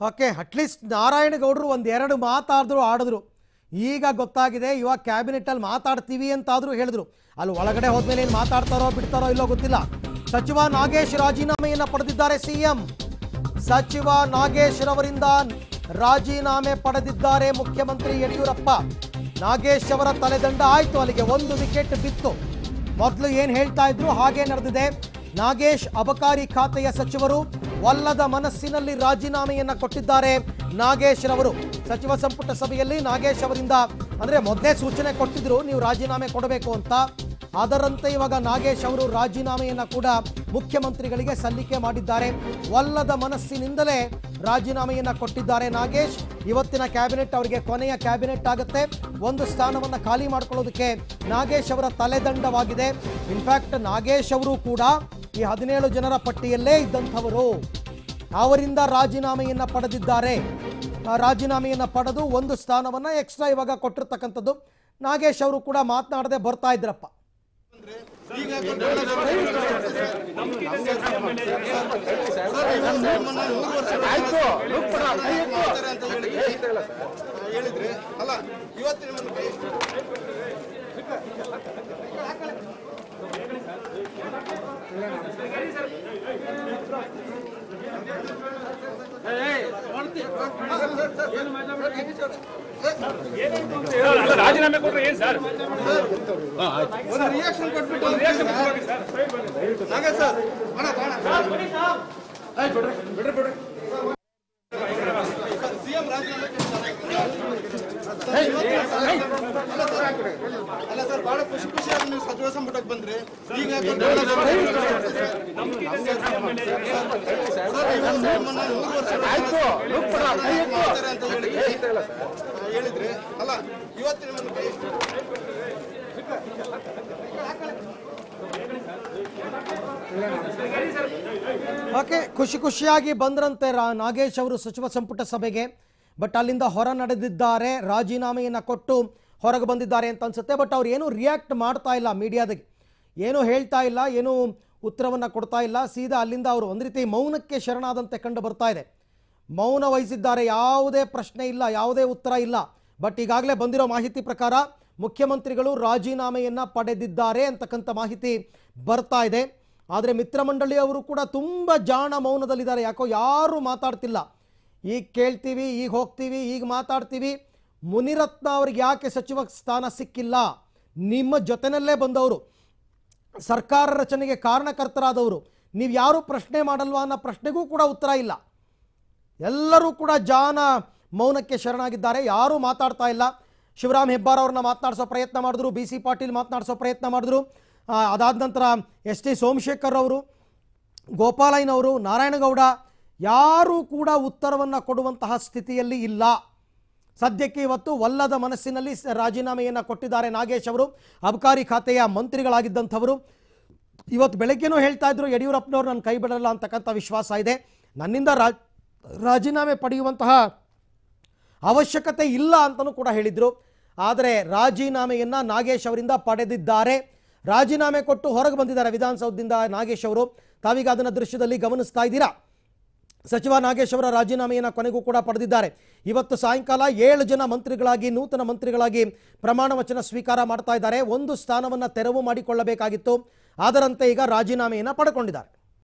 okay at least ನಾರಾಯಣಗೌಡರು ಒಂದೆರಡು ಮಾತಾಡಿದ್ರು ಆಡಿದ್ರು ಈಗ ಗೊತ್ತಾಗಿದೆ ಇವಾಗ ಕ್ಯಾಬಿನೆಟ್ಟಲ್ಲಿ ಮಾತಾಡ್ತೀವಿ ಅಂತಾದರೂ ಹೇಳಿದ್ರು ಅಲ್ಲಿ ಒಳಗಡೆ ಹೋದ್ಮೇಲೆ ಏನು ಮಾತಾಡ್ತಾರೋ ಬಿಡ್ತಾರೋ ಇಲ್ಲೋ ಗೊತ್ತಿಲ್ಲ ಸಚಿವ ನಾಗೇಶ್ ರಾಜೀನಾಮೆಯನ್ನು ಪಡೆದಿದ್ದಾರೆ ಸಿಎಂ ಸಚಿವ ನಾಗೇಶ್ ರವರಿಂದ ರಾಜೀನಾಮೆ ಪಡೆದಿದ್ದಾರೆ ಮುಖ್ಯಮಂತ್ರಿ ಯಡಿಯೂರಪ್ಪ ನಾಗೇಶ್ ಅವರ ತಲೆದಂಡ ಆಯ್ತು ಅಲ್ಲಿಗೆ ಒಂದು ವಿಕೆಟ್ ಬಿತ್ತು ಮೊದಲು ಏನು ಹೇಳ್ತಾ ಇದ್ರು ಹಾಗೆ ನಡೆದಿದೆ ನಾಗೇಶ್ ಅಬಕಾರಿ ಖಾತೆಯ ಸಚಿವರು ಒಲ್ಲದ ಮನಸ್ಸಿನಲ್ಲಿ ರಾಜೀನಾಮೆಯನ್ನ ಕೊಟ್ಟಿದ್ದಾರೆ ನಾಗೇಶ್ ರವರು ಸಚಿವ ಸಂಪುಟ ಸಭೆಯಲ್ಲಿ ನಾಗೇಶ್ ಅವರಿಂದ ಅಂದ್ರೆ ಮೊದಲೇ ಸೂಚನೆ ಕೊಟ್ಟಿದ್ರು ನೀವು ರಾಜೀನಾಮೆ ಕೊಡಬೇಕು ಅಂತ ಅದರಂತೆ ಇವಾಗ ನಾಗೇಶ್ ಅವರು ರಾಜೀನಾಮೆಯನ್ನ ಕೂಡ ಮುಖ್ಯಮಂತ್ರಿಗಳಿಗೆ ಸಲ್ಲಿಕೆ ಮಾಡಿದ್ದಾರೆ ಒಲ್ಲದ ಮನಸ್ಸಿನಿಂದಲೇ ರಾಜೀನಾಮೆಯನ್ನ ಕೊಟ್ಟಿದ್ದಾರೆ ನಾಗೇಶ್ ಇವತ್ತಿನ ಕ್ಯಾಬಿನೆಟ್ ಅವರಿಗೆ ಕೊನೆಯ ಕ್ಯಾಬಿನೆಟ್ ಆಗುತ್ತೆ ಒಂದು ಸ್ಥಾನವನ್ನು ಖಾಲಿ ಮಾಡ್ಕೊಳ್ಳೋದಕ್ಕೆ ನಾಗೇಶ್ ಅವರ ತಲೆದಂಡವಾಗಿದೆ ಇನ್ಫ್ಯಾಕ್ಟ್ ನಾಗೇಶ್ ಅವರು ಕೂಡ ಈ ಹದಿನೇಳು ಜನರ ಪಟ್ಟಿಯಲ್ಲೇ ಇದ್ದಂಥವರು ಅವರಿಂದ ರಾಜೀನಾಮೆಯನ್ನ ಪಡೆದಿದ್ದಾರೆ ಆ ರಾಜೀನಾಮೆಯನ್ನ ಪಡೆದು ಒಂದು ಸ್ಥಾನವನ್ನ ಎಕ್ಸ್ಟ್ರಾ ಇವಾಗ ಕೊಟ್ಟಿರ್ತಕ್ಕಂಥದ್ದು ನಾಗೇಶ್ ಅವರು ಕೂಡ ಮಾತನಾಡದೆ ಬರ್ತಾ ಇದ್ರಪ್ಪ ಹೇಳಿದ್ರೆ ಅಲ್ಲ ಇವತ್ತು ನಿಮ್ಮನ್ನು ಕೈ ಅಲ್ಲ, ರಾಜೀನಾಮೆ ಕೊಟ್ರೆ ಏನ್ ಸರ್ ಒಂದು ರಿಯಾಕ್ಷನ್ ಕೊಟ್ಬಿಟ್ಟು ನಾಗೇಶ್ ಸರ್ ಅಣ್ಣ ಸಿಎಂ ರಾಜೀನಾಮೆ ಅಲ್ಲ ಸರ್ ಬಹಳ ಖುಷಿ ಖುಷಿಯಾಗಿ ನೀವು ಸಚಿವ ಸಂಪುಟಕ್ಕೆ ಬಂದ್ರಿ ಈಗ ಯಾಕೆ ಡೋಲಾ ಸರ್, ಇವತ್ತು ನಿಮ್ಮನ್ನ ಮೂರು ವರ್ಷ ಮಾಡ್ತಾರೆ ಅಂತ ಹೇಳಿ ಹೇಳಿದ್ರೆ ಅಲ್ಲ ಇವತ್ತು ನಿಮ್ಮನ್ನು ಕೈ ಓಕೆ ಖುಷಿ ಖುಷಿಯಾಗಿ ಬಂದ್ರಂತೆ ರಾ ನಾಗೇಶ್ ಅವರು ಸಚಿವ ಸಂಪುಟ ಸಭೆಗೆ ಬಟ್ ಅಲ್ಲಿಂದ ಹೊರ ನಡೆದಿದ್ದಾರೆ ರಾಜೀನಾಮೆಯನ್ನು ಕೊಟ್ಟು ಹೊರಗೆ ಬಂದಿದ್ದಾರೆ ಅಂತ ಅನ್ಸುತ್ತೆ ಬಟ್ ಅವ್ರು ಏನೂ ರಿಯಾಕ್ಟ್ ಮಾಡ್ತಾ ಇಲ್ಲ ಮೀಡಿಯಾದಾಗೆ ಏನೂ ಹೇಳ್ತಾ ಇಲ್ಲ ಏನೂ ಉತ್ತರವನ್ನು ಕೊಡ್ತಾ ಇಲ್ಲ ಸೀದಾ ಅಲ್ಲಿಂದ ಅವರು ಒಂದು ರೀತಿ ಮೌನಕ್ಕೆ ಶರಣಾದಂತೆ ಕಂಡು ಬರ್ತಾ ಇದೆ ಮೌನ ವಹಿಸಿದ್ದಾರೆ ಯಾವುದೇ ಪ್ರಶ್ನೆ ಇಲ್ಲ ಯಾವುದೇ ಉತ್ತರ ಇಲ್ಲ ಬಟ್ ಈಗಾಗಲೇ ಬಂದಿರೋ ಮಾಹಿತಿ ಪ್ರಕಾರ ಮುಖ್ಯಮಂತ್ರಿಗಳು ರಾಜೀನಾಮೆಯನ್ನು ಪಡೆದಿದ್ದಾರೆ ಅಂತಕ್ಕಂಥ ಮಾಹಿತಿ ಬರ್ತಾ ಇದೆ ಆದರೆ ಮಿತ್ರಮಂಡಳಿ ಅವರು ಕೂಡ ತುಂಬ ಜಾಣ ಮೌನದಲ್ಲಿದ್ದಾರೆ ಯಾಕೋ ಯಾರೂ ಮಾತಾಡ್ತಿಲ್ಲ ಈಗ ಕೇಳ್ತೀವಿ ಈಗ ಹೋಗ್ತೀವಿ ಈಗ ಮಾತಾಡ್ತೀವಿ ಮುನಿರತ್ನ ಅವ್ರಿಗೆ ಯಾಕೆ ಸಚಿವ ಸ್ಥಾನ ಸಿಕ್ಕಿಲ್ಲ ನಿಮ್ಮ ಜೊತೆನಲ್ಲೇ ಬಂದವರು ಸರ್ಕಾರ ರಚನೆಗೆ ಕಾರಣಕರ್ತರಾದವರು ನೀವು ಯಾರೂ ಪ್ರಶ್ನೆ ಮಾಡಲ್ವಾ ಅನ್ನೋ ಪ್ರಶ್ನೆಗೂ ಕೂಡ ಉತ್ತರ ಇಲ್ಲ ಎಲ್ಲರೂ ಕೂಡ ಜಾನ ಮೌನಕ್ಕೆ ಶರಣಾಗಿದ್ದಾರೆ ಯಾರೂ ಮಾತಾಡ್ತಾ ಇಲ್ಲ ಶಿವರಾಮ್ ಹೆಬ್ಬಾರ್ ಅವ್ರನ್ನ ಮಾತನಾಡಿಸೋ ಪ್ರಯತ್ನ ಮಾಡಿದ್ರು ಬಿ ಸಿ ಪಾಟೀಲ್ ಮಾತನಾಡಿಸೋ ಪ್ರಯತ್ನ ಮಾಡಿದ್ರು ಆ, ಅದಾದ ನಂತರ ಎಸ್ ಟಿ ಸೋಮಶೇಖರ್ ಅವರು ಗೋಪಾಲಯ್ಯನವರು ನಾರಾಯಣಗೌಡ ಯಾರೂ ಕೂಡ ಉತ್ತರವನ್ನು ಕೊಡುವಂತಹ ಸ್ಥಿತಿಯಲ್ಲಿ ಇಲ್ಲ ಸದ್ಯಕ್ಕೆ ಇವತ್ತು ಒಲ್ಲದ ಮನಸ್ಸಿನಲ್ಲಿ ಸ- ರಾಜೀನಾಮೆಯನ್ನು ಕೊಟ್ಟಿದ್ದಾರೆ ನಾಗೇಶ್ ಅವರು ಅಬಕಾರಿ ಖಾತೆಯ ಮಂತ್ರಿಗಳಾಗಿದ್ದಂಥವರು ಇವತ್ತು ಬೆಳಗ್ಗೆನೂ ಹೇಳ್ತಾ ಇದ್ರು ಯಡಿಯೂರಪ್ಪನವ್ರು ನನ್ನ ಕೈ ಬಿಡಲ್ಲ ಅಂತಕ್ಕಂಥ ವಿಶ್ವಾಸ ಇದೆ ನನ್ನಿಂದ ರಾ- ರಾಜೀನಾಮೆ ಪಡೆಯುವಂತಹ ಅವಶ್ಯಕತೆ ಇಲ್ಲ ಅಂತಲೂ ಕೂಡ ಹೇಳಿದರು ಆದರೆ ರಾಜೀನಾಮೆಯನ್ನು ನಾಗೇಶ್ ಅವರಿಂದ ಪಡೆದಿದ್ದಾರೆ ರಾಜೀನಾಮೆ ಕೊಟ್ಟು ಹೊರಗೆ ಬಂದಿದ್ದಾರೆ ವಿಧಾನಸೌಧದಿಂದ ನಾಗೇಶ್ ಅವರು ತಾವೀಗ ಅದನ್ನು ದೃಶ್ಯದಲ್ಲಿ ಗಮನಿಸ್ತಾ ಇದ್ದೀರಾ ಸಚಿವ ನಾಗೇಶ್ ಅವರ ರಾಜೀನಾಮೆಯನ್ನು ಕೊನೆಗೂ ಕೂಡ ಪಡೆದಿದ್ದಾರೆ ಇವತ್ತು ಸಾಯಂಕಾಲ ಏಳು ಜನ ಮಂತ್ರಿಗಳಾಗಿ ನೂತನ ಮಂತ್ರಿಗಳಾಗಿ ಪ್ರಮಾಣ ವಚನ ಸ್ವೀಕಾರ ಮಾಡ್ತಾ ಇದ್ದಾರೆ ಒಂದು ಸ್ಥಾನವನ್ನು ತೆರವು ಮಾಡಿಕೊಳ್ಳಬೇಕಾಗಿತ್ತು ಅದರಂತೆ ಈಗ ರಾಜೀನಾಮೆಯನ್ನು ಪಡ್ಕೊಂಡಿದ್ದಾರೆ